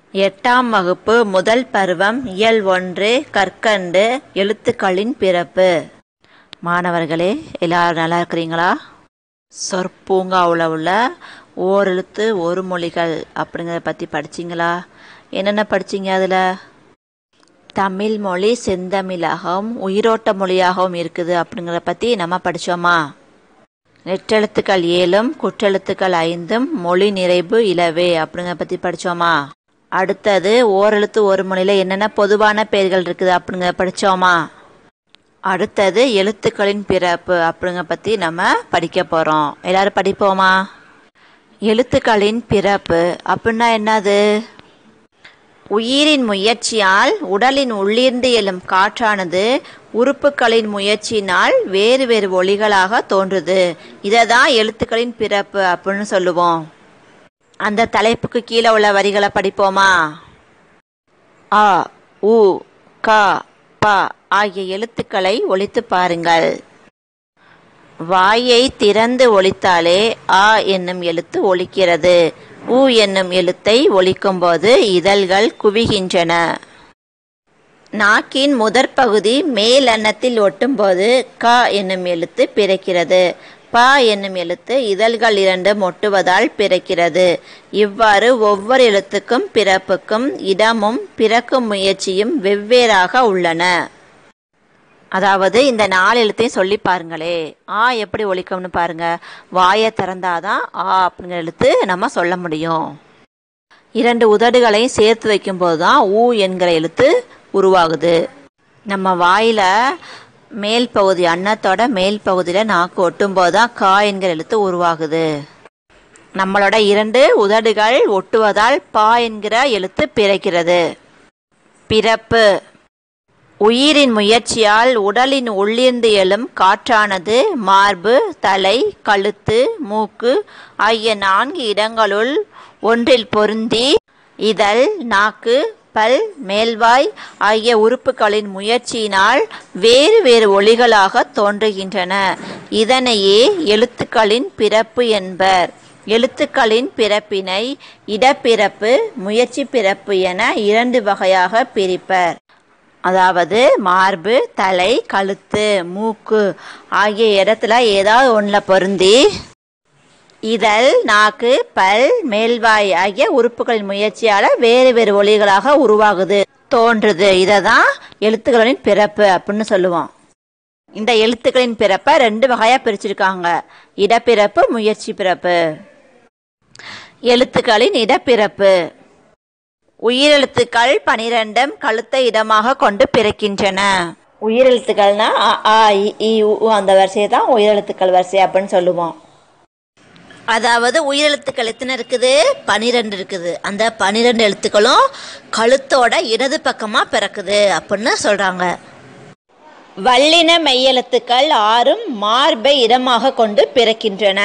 எட்டாம் வகுப்பு முதல் பருவம் இயல் ஒன்று கற்கண்டு எழுத்துக்களின் பிறப்பு மாணவர்களே எல்லாரும் நல்லா இருக்கிறீங்களா சொற்பூங்காவில் உள்ள ஓரெழுத்து ஒரு மொழிகள் அப்படிங்கிறத பற்றி படிச்சிங்களா என்னென்ன படிச்சீங்க அதில் தமிழ் மொழி செந்தமிழாகவும் உயிரோட்ட மொழியாகவும் இருக்குது அப்படிங்கிறத பற்றி நம்ம படித்தோமா நெற்றெழுத்துக்கள் ஏழும் குற்றெழுத்துக்கள் ஐந்தும் மொழி நிறைவு இலவே அப்படிங்கிறத பற்றி படித்தோமா அடுத்தது ஓரெழுத்து ஒரு மொழியில் என்னென்ன பொதுவான பெயர்கள் இருக்குது அப்படிங்கிறத படித்தோமா அடுத்தது எழுத்துக்களின் பிறப்பு அப்படிங்க பற்றி நம்ம படிக்க போகிறோம் எல்லாரும் படிப்போமா எழுத்துக்களின் பிறப்பு அப்படின்னா என்னது உயிரின் முயற்சியால் உடலின் உள்ளிருந்து எழும் காற்றானது உறுப்புகளின் முயற்சியினால் வேறு வேறு ஒளிகளாக தோன்றுது இதை தான் எழுத்துக்களின் பிறப்பு அப்படின்னு சொல்லுவோம் அந்த தலைப்புக்கு கீழே உள்ள வரிகளை படிப்போமா அ உ க ப ஆகிய எழுத்துக்களை ஒழித்து பாருங்கள் வாயை திறந்து ஒழித்தாலே ஆ என்னும் எழுத்து ஒலிக்கிறது உ என்னும் எழுத்தை ஒலிக்கும்போது இதழ்கள் குவிகின்றன நாக்கின் முதற் பகுதி மேல் அன்னத்தில் ஒட்டும்போது க என்னும் எழுத்து பிறக்கிறது ப என்னும் எழுத்து இதழ்கள் இரண்டும் ஒட்டுவதால் பிறக்கிறது இவ்வாறு ஒவ்வொரு எழுத்துக்கும் பிறப்புக்கும் இடமும் பிறக்கும் முயற்சியும் வெவ்வேறாக உள்ளன அதாவது இந்த நாலு எழுத்தையும் சொல்லி பாருங்களே ஆ எப்படி ஒழிக்கும்னு பாருங்க வாயை திறந்தாதான் ஆ அப்படிங்கிற எழுத்து நம்ம சொல்ல முடியும் இரண்டு உதடுகளையும் சேர்த்து வைக்கும்போது தான் ஊ என்கிற எழுத்து உருவாகுது நம்ம வாயில மேல் பகுதி அன்னத்தோட மேல் பகுதியில் நாக்கு ஒட்டும்போது தான் கா என்கிற எழுத்து உருவாகுது நம்மளோட இரண்டு உதடுகள் ஒட்டுவதால் பா என்கிற எழுத்து பிறக்கிறது பிறப்பு உயிரின் முயற்சியால் உடலின் உள்ளிருந்து எழும் காற்றானது மார்பு தலை கழுத்து மூக்கு ஆகிய நான்கு இடங்களுள் ஒன்றில் பொருந்தி இதழ் நாக்கு பல் மேல்வாய் ஆகிய உறுப்புகளின் முயற்சியினால் வேறு வேறு ஒளிகளாக தோன்றுகின்றன இதனையே எழுத்துக்களின் பிறப்பு என்பர் எழுத்துக்களின் பிறப்பினை இடப்பிறப்பு முயற்சி பிறப்பு என இரண்டு வகையாக பிரிப்பர் அதாவது மார்பு தலை கழுத்து மூக்கு ஆகிய இடத்துல ஏதாவது ஒன்றில் பொருந்தி இதழ் நாக்கு பல் மேல்வாய் ஆகிய உறுப்புகளின் முயற்சியால் வேறு வேறு ஒளிகளாக உருவாகுது தோன்றுது இதை தான் எழுத்துக்களின் பிறப்பு அப்படின்னு சொல்லுவோம் இந்த எழுத்துக்களின் பிறப்பை ரெண்டு வகையாக பிரிச்சிருக்காங்க இடப்பிறப்பு முயற்சி பிறப்பு எழுத்துக்களின் இடப்பிறப்பு உயிரெழுத்துக்கள் பனிரெண்டும் கழுத்தை இடமாக கொண்டு பிறக்கின்றன உயிரெழுத்துக்கள்னா அ, ஆ இ, ஈ உ, ஊ அந்த வரிசையை தான் உயிரெழுத்துக்கள் வரிசை அப்படின்னு சொல்லுவோம் அதாவது உயிரெழுத்துக்கள் எத்தனை இருக்குது பனிரெண்டு இருக்குது அந்த பனிரெண்டு எழுத்துக்களும் கழுத்தோட இடது பக்கமா பிறக்குது அப்படின்னு சொல்றாங்க வல்லின மெய்யெழுத்துக்கள் ஆறும் மார்பை இடமாக கொண்டு பிறக்கின்றன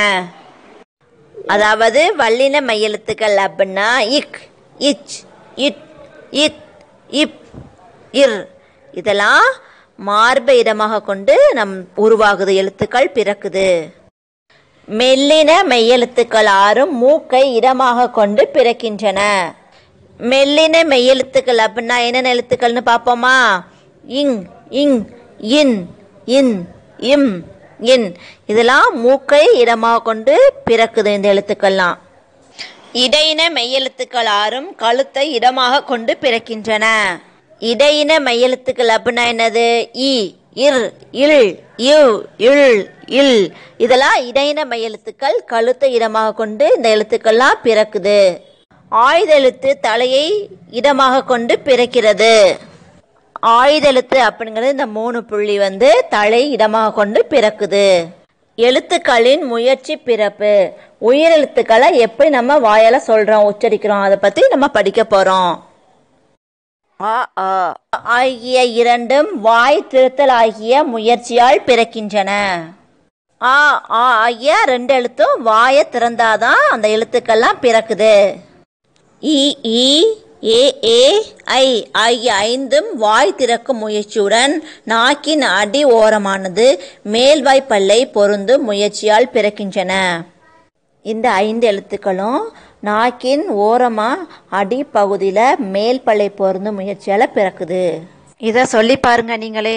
அதாவது வல்லின மையெழுத்துக்கள் அப்படின்னா இக் இச் இட் இத் இப் இர் இதெல்லாம் மார்பை இடமாக கொண்டு நம் உருவாகுது எழுத்துக்கள் பிறக்குது மெல்லின மெய்யெழுத்துக்கள் ஆறும் மூக்கை இடமாக கொண்டு பிறக்கின்றன மெல்லின மெய்யெழுத்துக்கள் அப்படின்னா என்னென்ன எழுத்துக்கள்னு பார்ப்போமா இங் இங் இன் இன் இம் இன் இதெல்லாம் மூக்கை இடமாக கொண்டு பிறக்குது இந்த எழுத்துக்கள்லாம் இடையின மெய்யெழுத்துக்கள் ஆறும் கழுத்தை இடமாக கொண்டு பிறக்கின்றன இடையின மெய்யெழுத்துக்கள் அப்படின்னா என்னது இ இர் இல் இவ் இல் இல் இதெல்லாம் இடையின மெய்யெழுத்துக்கள் கழுத்தை இடமாக கொண்டு இந்த எழுத்துக்கள்லாம் பிறக்குது ஆயுத எழுத்து தலையை இடமாக கொண்டு பிறக்கிறது ஆயுதெழுத்து அப்படிங்கிறது இந்த மூணு புள்ளி வந்து தலை இடமாக கொண்டு பிறக்குது எழுத்துக்களின் முயற்சி பிறப்பு உயிரெழுத்துக்களை எப்படி நம்ம வாயால சொல்றோம் உச்சரிக்கிறோம் அதை பத்தி நம்ம படிக்க போறோம் அ, ஆ ஆகிய இரண்டும் வாய் திருத்தல் ஆகிய முயற்சியால் பிறக்கின்றன ஆ ஆ ஆகிய ரெண்டு எழுத்தும் வாயை திறந்தாதான் அந்த எழுத்துக்கள்லாம் பிறக்குது இ ஈ ஏ ஏ ஐ ஆகிய ஐந்தும் வாய் திறக்கும் முயற்சியுடன் நாக்கின் அடி ஓரமானது மேல்வாய் பல்லை பொருந்தும் முயற்சியால் பிறக்கின்றன இந்த ஐந்து எழுத்துக்களும் நாக்கின் ஓரமாக அடிப்பகுதியில் மேல் பல்லை பொருந்தும் முயற்சியால் பிறக்குது இதை சொல்லி பாருங்க நீங்களே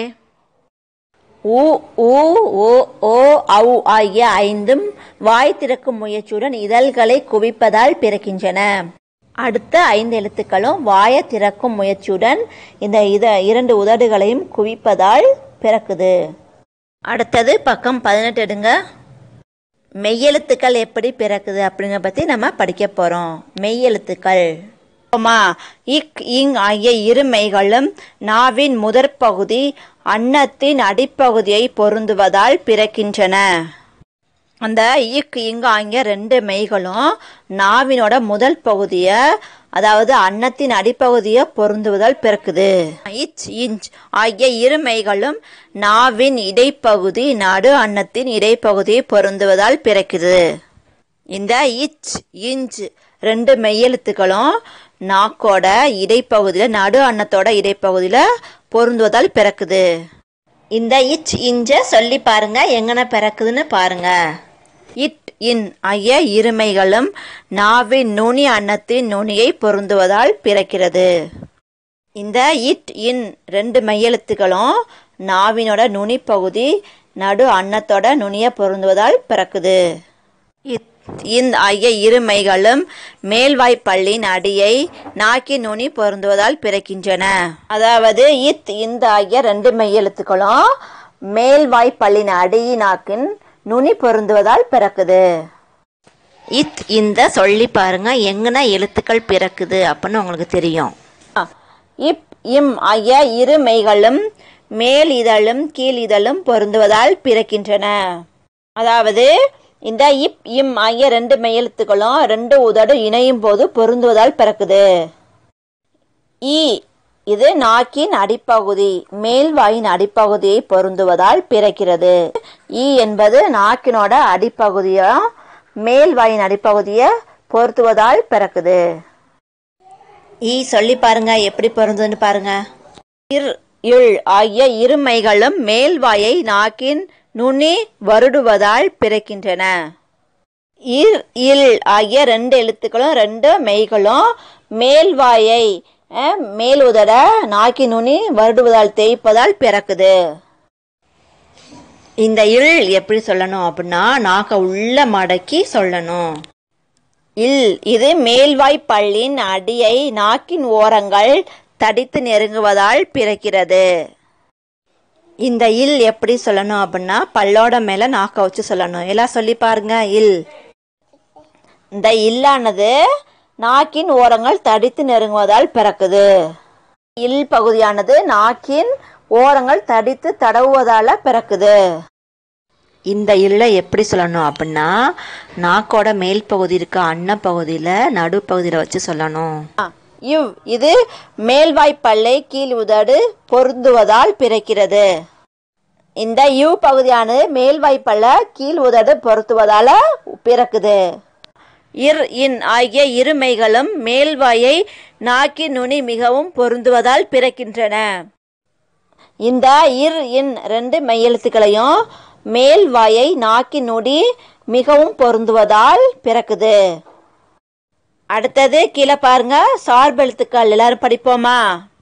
உ ஊ ஓ ஓ ஔ ஆகிய ஐந்தும் வாய் திறக்கும் முயற்சியுடன் இதழ்களை குவிப்பதால் பிறக்கின்றன அடுத்த ஐந்து எழுத்துக்களும் வாயை திறக்கும் முயற்சியுடன் இந்த இத இரண்டு உதடுகளையும் குவிப்பதால் பிறக்குது அடுத்தது பக்கம் பதினெட்டு எடுங்க மெய்யெழுத்துக்கள் எப்படி பிறக்குது அப்படிங்கிற பற்றி நம்ம படிக்க போகிறோம் மெய்யெழுத்துக்கள் ஆமா இக் இங் ஆகிய இரு மெய்களும் நாவின் முதற் பகுதி அன்னத்தின் அடிப்பகுதியை பொருந்துவதால் பிறக்கின்றன அந்த இக் இங் ஆகிய ரெண்டு மெய்களும் நாவினோட முதல் பகுதியை அதாவது அன்னத்தின் அடிப்பகுதியை பொருந்துவதால் பிறக்குது இச் இஞ்ச் ஆகிய இரு மெய்களும் நாவின் இடைப்பகுதி நடு அன்னத்தின் இடைப்பகுதியை பொருந்துவதால் பிறக்குது இந்த இச் இஞ்ச் ரெண்டு மெய்யெழுத்துக்களும் நாக்கோட இடைப்பகுதியில் நடு அன்னத்தோட இடைப்பகுதியில் பொருந்துவதால் பிறக்குது இந்த இச் இஞ்ச சொல்லி பாருங்க எங்கன பிறக்குதுன்னு பாருங்க இட் இன் ஆகிய இருமைகளும் நாவின் நுனி அன்னத்தின் நுனியை பொருந்துவதால் பிறக்கிறது இந்த இட் இன் ரெண்டு மையெழுத்துக்களும் நாவினோட நுனி பகுதி நடு அன்னத்தோட நுனியை பொருந்துவதால் பிறக்குது இத் இந் ஆகிய இருமைகளும் மேல்வாய்ப்பள்ளின் அடியை நாக்கின் நுனி பொருந்துவதால் பிறக்கின்றன அதாவது இத் இந்த ஆகிய ரெண்டு மெய்யெழுத்துக்களும் மேல்வாய்ப்பள்ளின் அடி நாக்கின் நுனி பொருந்துவதால் பிறக்குது இத் இந்த சொல்லி பாருங்க எங்கன எழுத்துக்கள் பிறக்குது அப்படின்னு உங்களுக்கு தெரியும் இப் இம் ஆகிய இரு மெய்களும் மேல் இதழும் கீழ் இதழும் பொருந்துவதால் பிறக்கின்றன அதாவது இந்த இப் இம் ஆகிய ரெண்டு மெய்யெழுத்துக்களும் ரெண்டு உதடு இணையும் போது பொருந்துவதால் பிறக்குது இ இது நாக்கின் அடிப்பகுதி மேல்வாயின் அடிப்பகுதியை பொருந்துவதால் பிறக்கிறது இ என்பது நாக்கினோட அடிப்பகுதியும் மேல்வாயின் அடிப்பகுதியை பொருத்துவதால் பிறக்குது ஈ சொல்லி பாருங்க எப்படி பொருந்துன்னு பாருங்க இர் இல் ஆகிய இருமைகளும் மேல்வாயை நாக்கின் நுனி வருடுவதால் பிறக்கின்றன இர் இல் ஆகிய ரெண்டு எழுத்துக்களும் ரெண்டு மெய்களும் மேல்வாயை அஹ், மேல் உதட நாக்கின் நுனி வருடுவதால் தேய்ப்பதால் பிறக்குது இந்த இல் எப்படி சொல்லணும் அப்படின்னா நாக்கை உள்ள மடக்கி சொல்லணும் இல் இது மேல்வாய் பல்லின் அடியை நாக்கின் ஓரங்கள் தடித்து நெருங்குவதால் பிறக்கிறது இந்த இல் எப்படி சொல்லணும் அப்படின்னா பல்லோட மேல நாக்க வச்சு சொல்லணும் எல்லாம் சொல்லி பாருங்க இல் இந்த இல்லானது நாக்கின் ஓரங்கள் தடித்து நெருங்குவதால் பிறக்குது இல் பகுதியானது நாக்கின் ஓரங்கள் தடித்து தடவுவதால பிறக்குது இந்த இல்லை எப்படி சொல்லணும் அப்படின்னா நாக்கோட மேல் பகுதி இருக்க அன்ன பகுதியில் நடுப்பகுதியில் வச்சு சொல்லணும் இவ் இது மேல்வாய் பல்லை கீழ் உதடு பொருந்துவதால் பிறக்கிறது இந்த யூ பகுதியானது மேல்வாய் பல்ல கீழ் உதடு பொருத்துவதால பிறக்குது இர் இன் ஆகிய இருமைகளும் மேல்வாயை நாக்கின் நுனி மிகவும் பொருந்துவதால் பிறக்கின்றன இந்த இர் இன் ரெண்டு மெய்யெழுத்துக்களையும் மேல் வாயை நாக்கின் நொடி மிகவும் பொருந்துவதால் பிறக்குது அடுத்தது கீழே பாருங்க சார்பெழுத்துக்கள் எல்லாரும் படிப்போமா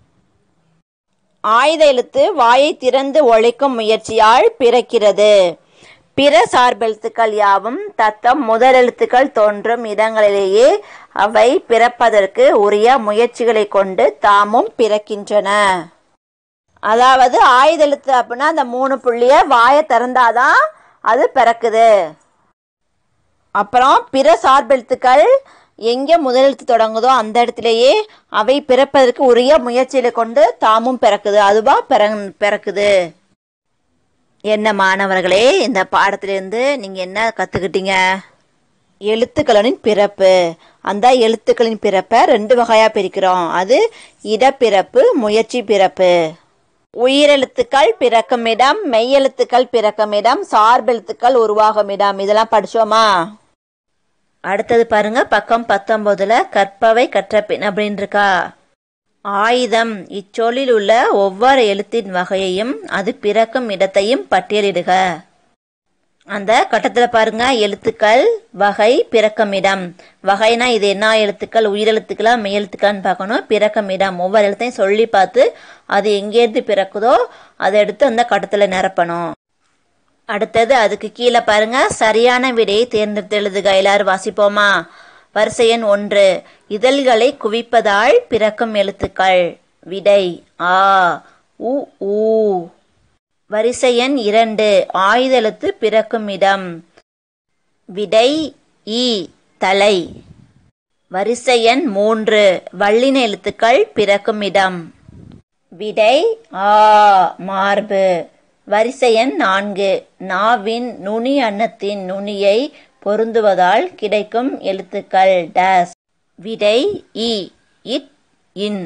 ஆயுத எழுத்து வாயை திறந்து ஒழிக்கும் முயற்சியால் பிறக்கிறது பிற சார்பெழுத்துக்கள் யாவும் தத்தம் முதலெழுத்துக்கள் தோன்றும் இடங்களிலேயே அவை பிறப்பதற்கு உரிய முயற்சிகளை கொண்டு தாமும் பிறக்கின்றன அதாவது ஆயுத எழுத்து அப்படின்னா அந்த மூணு புள்ளிய வாயை திறந்தாதான் அது பிறக்குது அப்புறம் பிற சார்பெழுத்துக்கள் எங்கே முதலெழுத்து தொடங்குதோ அந்த இடத்துலயே அவை பிறப்பதற்கு உரிய முயற்சிகளை கொண்டு தாமும் பிறக்குது அதுவா பிற பிறக்குது என்ன மாணவர்களே இந்த பாடத்திலிருந்து நீங்கள் என்ன கற்றுக்கிட்டீங்க எழுத்துக்களின் பிறப்பு அந்த எழுத்துக்களின் பிறப்பை ரெண்டு வகையாக பிரிக்கிறோம் அது இடப்பிறப்பு முயற்சி பிறப்பு உயிரெழுத்துக்கள் பிறக்கும் இடம் மெய்யெழுத்துக்கள் பிறக்கும் இடம் சார்பெழுத்துக்கள் உருவாகும் இடம் இதெல்லாம் படிச்சோமா அடுத்தது பாருங்க பக்கம் பத்தொன்பதுல கற்பவை கற்றபின் அப்படின்னு இருக்கா ஆயுதம் இச்சொல்லில் உள்ள ஒவ்வொரு எழுத்தின் வகையையும் அது பிறக்கும் இடத்தையும் பட்டியலிடுக அந்த கட்டத்தில் பாருங்க எழுத்துக்கள் வகை பிறக்கமிடம் வகைனா இது என்ன எழுத்துக்கள் உயிரெழுத்துக்களா மெய்யெழுத்துக்களான்னு பார்க்கணும் பிறக்கமிடம் ஒவ்வொரு எழுத்தையும் சொல்லி பார்த்து அது எங்கேருந்து பிறக்குதோ அதை எடுத்து அந்த கட்டத்தில் நிரப்பணும் அடுத்தது அதுக்கு கீழே பாருங்க சரியான விடையை தேர்ந்தெடுத்து எழுதுக எல்லாரும் வாசிப்போமா வரிசை எண் ஒன்று இதழ்களை குவிப்பதால் பிறக்கும் எழுத்துக்கள் விடை ஆ உ ஊ வரிசை எண் இரண்டு ஆயுத எழுத்து பிறக்கும் இடம் விடை ஈ தலை வரிசை எண் மூன்று வள்ளின எழுத்துக்கள் பிறக்கும் இடம் விடை ஆ மார்பு வரிசை எண் நான்கு நாவின் நுனி அன்னத்தின் நுனியை பொருந்துவதால் கிடைக்கும் எழுத்துக்கள் டேஸ் விடை இ இட் இன்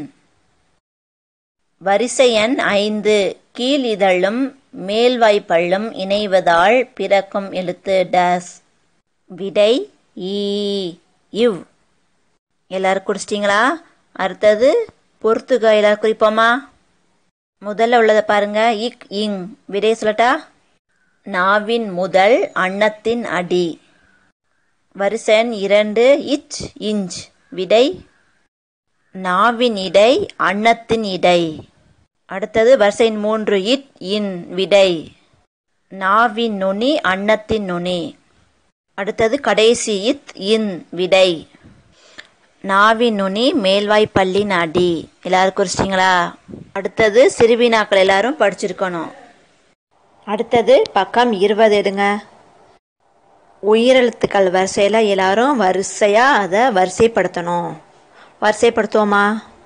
வரிசை எண் ஐந்து கீழ் இதழும் மேல்வாய்ப்பள்ளும் இணைவதால் பிறக்கும் எழுத்து டேஸ் விடை ஈ இவ் எல்லாரும் குடிச்சிட்டிங்களா அடுத்தது பொறுத்துக எல்லாரும் குறிப்போமா முதல்ல உள்ளதை பாருங்க இக் இங் விடை சொல்லட்டா நாவின் முதல் அன்னத்தின் அடி வரிசன் இரண்டு இச் இஞ்ச் விடை நாவின் இடை அன்னத்தின் இடை அடுத்தது வரிசை மூன்று இட் இன் விடை நாவின் நுனி அன்னத்தின் நுனி அடுத்தது கடைசி இத் இன் விடை நாவின் நுனி மேல்வாய்ப்பள்ளின் அடி எல்லாரும் குறிச்சிங்களா அடுத்தது சிறுவினாக்கள் எல்லாரும் படிச்சிருக்கணும் அடுத்தது பக்கம் இருபது எடுங்க உயிரெழுத்துக்கள் வரிசையில் எல்லாரும் வரிசையாக அதை வரிசைப்படுத்தணும் வரிசைப்படுத்துவோமா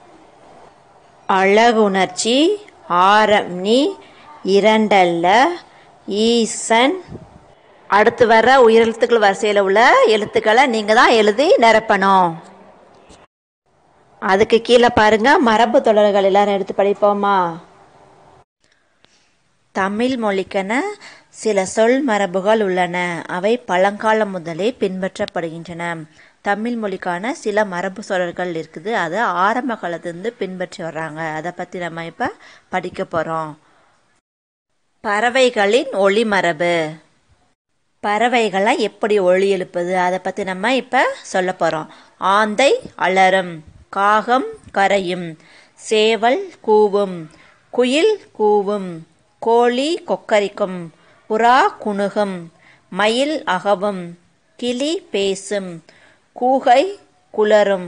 அழகுணர்ச்சி ஆரம் நீ இரண்டல்ல ஈசன் அடுத்து வர்ற உயிரெழுத்துக்கள் வரிசையில் உள்ள எழுத்துக்களை நீங்கள் தான் எழுதி நிரப்பணும் அதுக்கு கீழே பாருங்க மரபு தொடர்கள் எல்லாரும் எடுத்து படிப்போமா தமிழ் மொழிக்கென சில சொல் மரபுகள் உள்ளன அவை பழங்காலம் முதலே பின்பற்றப்படுகின்றன தமிழ் மொழிக்கான சில மரபு சொற்கள் இருக்குது அதை ஆரம்ப காலத்திலிருந்து பின்பற்றி வர்றாங்க அதை பற்றி நம்ம இப்போ படிக்க போகிறோம் பறவைகளின் ஒளி மரபு பறவைகளை எப்படி ஒளி எழுப்புது அதை பற்றி நம்ம இப்போ சொல்ல போகிறோம் ஆந்தை அலறும் காகம் கரையும் சேவல் கூவும் குயில் கூவும் கோழி கொக்கரிக்கும் புறா குணுகும் மயில் அகவும் கிளி பேசும் கூகை குளரும்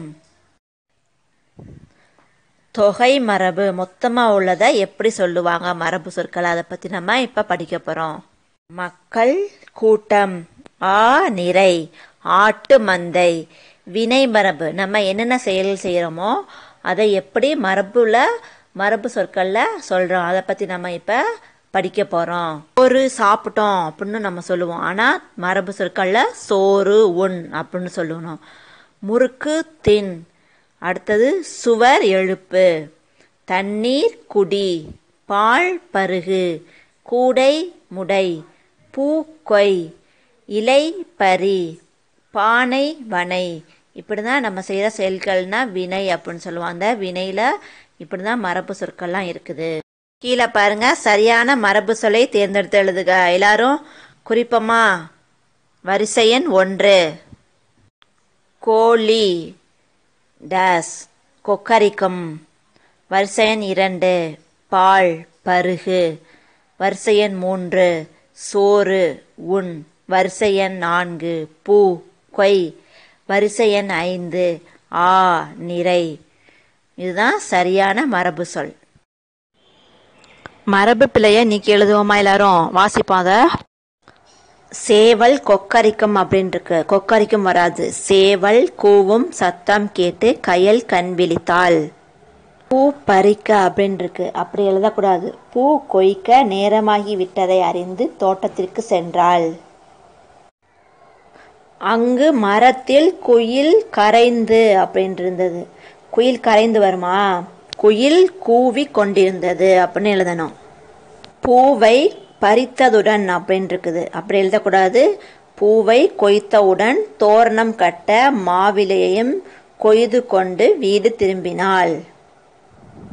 தொகை மரபு மொத்தமாக உள்ளதை எப்படி சொல்லுவாங்க மரபு சொற்கள் அதை பற்றி நம்ம இப்போ படிக்க போகிறோம் மக்கள் கூட்டம் ஆ நிறை ஆட்டு மந்தை வினை மரபு நம்ம என்னென்ன செயல் செய்கிறோமோ அதை எப்படி மரபுல மரபு சொற்களில் சொல்கிறோம் அதை பற்றி நம்ம இப்போ படிக்க போகிறோம் சோறு சாப்பிட்டோம் அப்படின்னு நம்ம சொல்லுவோம் ஆனால் மரபு சொற்களில் சோறு உண் அப்படின்னு சொல்லணும் முறுக்கு தின் அடுத்தது சுவர் எழுப்பு தண்ணீர் குடி பால் பருகு கூடை முடை பூ கொய் இலை பறி பானை வனை இப்படி தான் நம்ம செய்கிற செயல்கள்னா வினை அப்படின்னு சொல்லுவோம் அந்த வினையில் இப்படி தான் மரபு சொற்கள்லாம் இருக்குது கீழே பாருங்க சரியான மரபு சொல்லை தேர்ந்தெடுத்து எழுதுக எல்லாரும் குறிப்பமா வரிசை எண் ஒன்று கோழி டேஸ் கொக்கரிக்கும் வரிசை எண் இரண்டு பால் பருகு வரிசை எண் மூன்று சோறு உண் வரிசை எண் நான்கு பூ கொய் வரிசை எண் ஐந்து ஆ நிறை இதுதான் சரியான மரபு சொல் மரபு பிழையை நீக்கி எழுதுவோமா எல்லாரும் வாசிப்போம் அதை சேவல் கொக்கரிக்கும் அப்படின்னு இருக்கு கொக்கரிக்கும் வராது சேவல் கூவும் சத்தம் கேட்டு கயல் கண் விழித்தாள் பூ பறிக்க அப்படின்னு இருக்கு அப்படி எழுதக்கூடாது பூ கொய்க்க நேரமாகி விட்டதை அறிந்து தோட்டத்திற்கு சென்றாள் அங்கு மரத்தில் குயில் கரைந்து அப்படின்னு இருந்தது குயில் கரைந்து வருமா குயில் கூவி கொண்டிருந்தது அப்படின்னு எழுதணும் பூவை பறித்ததுடன் அப்படின்னு இருக்குது அப்படி எழுதக்கூடாது பூவை கொய்த்தவுடன் தோரணம் கட்ட மாவிலையையும் கொய்து கொண்டு வீடு திரும்பினாள்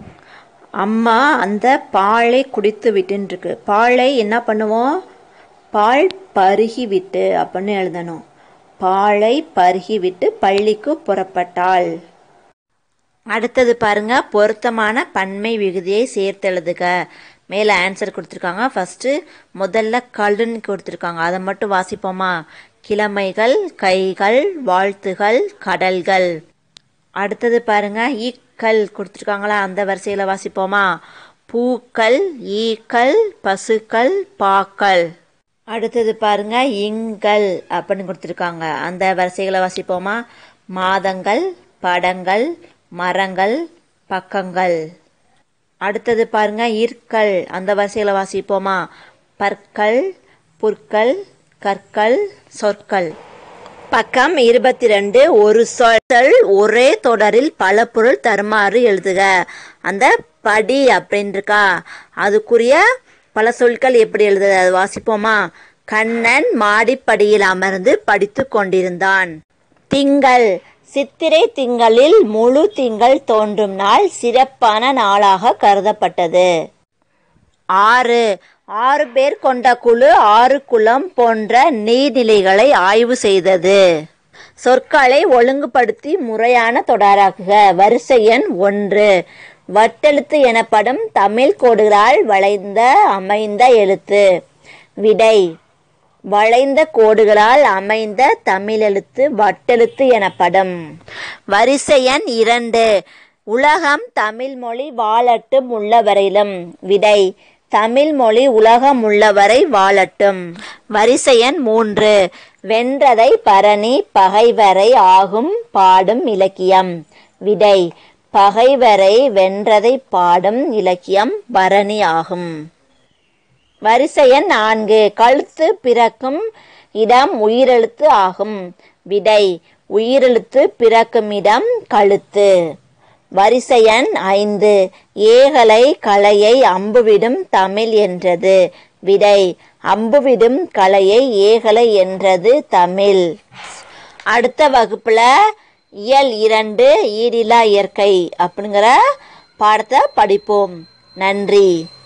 அம்மா அந்த பாலை குடித்து விட்டுருக்கு பாலை என்ன பண்ணுவோம் பால் பருகிவிட்டு அப்படின்னு எழுதணும் பாலை பருகிவிட்டு பள்ளிக்கு புறப்பட்டாள் அடுத்தது பாருங்க பொருத்தமான பன்மை விகுதியை சேர்த்து எழுதுக மேலே ஆன்சர் கொடுத்துருக்காங்க ஃபர்ஸ்ட் முதல்ல கல்லுன்னு கொடுத்துருக்காங்க அதை மட்டும் வாசிப்போமா கிழமைகள் கைகள் வாழ்த்துகள் கடல்கள் அடுத்தது பாருங்க ஈக்கள் கொடுத்துருக்காங்களா அந்த வரிசையில் வாசிப்போமா பூக்கள் ஈக்கள் பசுக்கள் பாக்கள் அடுத்தது பாருங்க இங்கள் அப்படின்னு கொடுத்துருக்காங்க அந்த வரிசைகளை வாசிப்போமா மாதங்கள் படங்கள் மரங்கள் பக்கங்கள் அடுத்தது பாருங்க இற்கள் அந்த வரிசையில் வாசிப்போமா பற்கள் புற்கள் கற்கள் சொற்கள் பக்கம் இருபத்தி ரெண்டு ஒரு சொல் ஒரே தொடரில் பல பொருள் தருமாறு எழுதுக அந்த படி அப்படின்னு இருக்கா அதுக்குரிய பல சொற்கள் எப்படி எழுதுக அது வாசிப்போமா கண்ணன் மாடிப்படியில் அமர்ந்து படித்து கொண்டிருந்தான் திங்கள் சித்திரை திங்களில் முழு திங்கள் தோன்றும் நாள் சிறப்பான நாளாக கருதப்பட்டது ஆறு ஆறு பேர் கொண்ட குழு ஆறு குளம் போன்ற நீர்நிலைகளை ஆய்வு செய்தது சொற்களை ஒழுங்குபடுத்தி முறையான தொடராக்குக வரிசை எண் ஒன்று வட்டெழுத்து எனப்படும் தமிழ் கோடுகளால் வளைந்த அமைந்த எழுத்து விடை வளைந்த கோடுகளால் அமைந்த தமிழெழுத்து வட்டெழுத்து எனப்படும் வரிசை எண் இரண்டு உலகம் தமிழ் மொழி வாழட்டும் உள்ளவரையிலும் விடை தமிழ் மொழி உலகம் உள்ளவரை வாழட்டும் வரிசை எண் மூன்று வென்றதை பரணி பகைவரை ஆகும் பாடும் இலக்கியம் விடை பகைவரை வென்றதை பாடும் இலக்கியம் பரணி ஆகும் வரிசை எண் நான்கு கழுத்து பிறக்கும் இடம் உயிரெழுத்து ஆகும் விடை உயிரெழுத்து பிறக்கும் இடம் கழுத்து வரிசை எண் ஐந்து ஏகலை கலையை அம்புவிடும் தமிழ் என்றது விடை அம்புவிடும் கலையை ஏகலை என்றது தமிழ் அடுத்த வகுப்புல இயல் இரண்டு ஈடிலா இயற்கை அப்படிங்கிற பாடத்தை படிப்போம் நன்றி